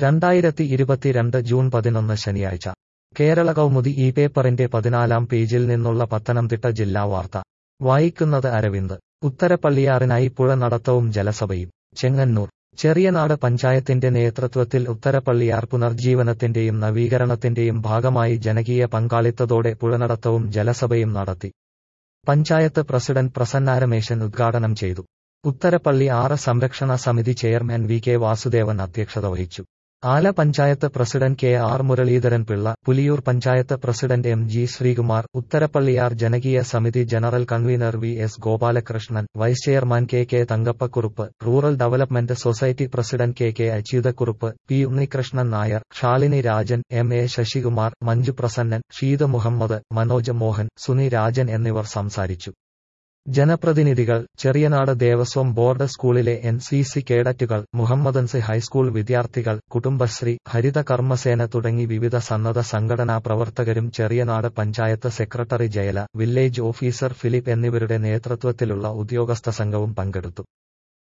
രണ്ടായിരത്തി ഇരുപത്തിരണ്ട് ജൂൺ പതിനൊന്ന് ശനിയാഴ്ച കേരള കൗമുദി ഈ പേപ്പറിന്റെ പതിനാലാം പേജിൽ നിന്നുള്ള പത്തനംതിട്ട ജില്ലാ വാർത്ത വായിക്കുന്നത് അരവിന്ദ് ഉത്തരപ്പള്ളിയാറിനായി പുഴ നടത്തവും ജലസഭയും ചെങ്ങന്നൂർ ചെറിയനാട് പഞ്ചായത്തിന്റെ നേതൃത്വത്തിൽ ഉത്തരപ്പള്ളിയാർ പുനർജീവനത്തിന്റെയും നവീകരണത്തിന്റെയും ഭാഗമായി ജനകീയ പങ്കാളിത്തത്തോടെ പുഴനടത്തവും ജലസഭയും നടത്തി പഞ്ചായത്ത് പ്രസിഡന്റ് പ്രസന്ന രമേശൻ ഉദ്ഘാടനം ചെയ്തു ഉത്തരപ്പള്ളി ആറ് സംരക്ഷണ സമിതി ചെയർമാൻ വി കെ വാസുദേവൻ അധ്യക്ഷത വഹിച്ചു Ala panchayat president K R Muraleedharan Pillai Puliyoor panchayat president M G Sreekumar Utharappalliyar ജനകീയ സമിതി general convener V S Gopalakrishnan vice chairman K K Thankappakurup rural development society president K K Achuthakurup P Unnikrishnan Nair Shalini Rajan M A Sasikumar Manju Prasannan Sheeda Muhammad Manoj Mohan Suni Rajan എന്നിവർ സംസാരിച്ചു ജനപ്രതിനിധികൾ ചെറിയനാട് ദേവസ്വം ബോർഡ് സ്കൂളിലെ എൻ സി സി കേഡറ്റുകൾ മുഹമ്മദൻസി ഹൈസ്കൂൾ വിദ്യാർത്ഥികൾ കുടുംബശ്രീ ഹരിത കർമ്മസേന തുടങ്ങി വിവിധ സന്നദ്ധ സംഘടനാ പ്രവർത്തകരും Cheriyanad panchayat secretary Jayala village officer Philip എന്നിവരുടെ നേതൃത്വത്തിലുള്ള ഉദ്യോഗസ്ഥ സംഘവും പങ്കെടുത്തു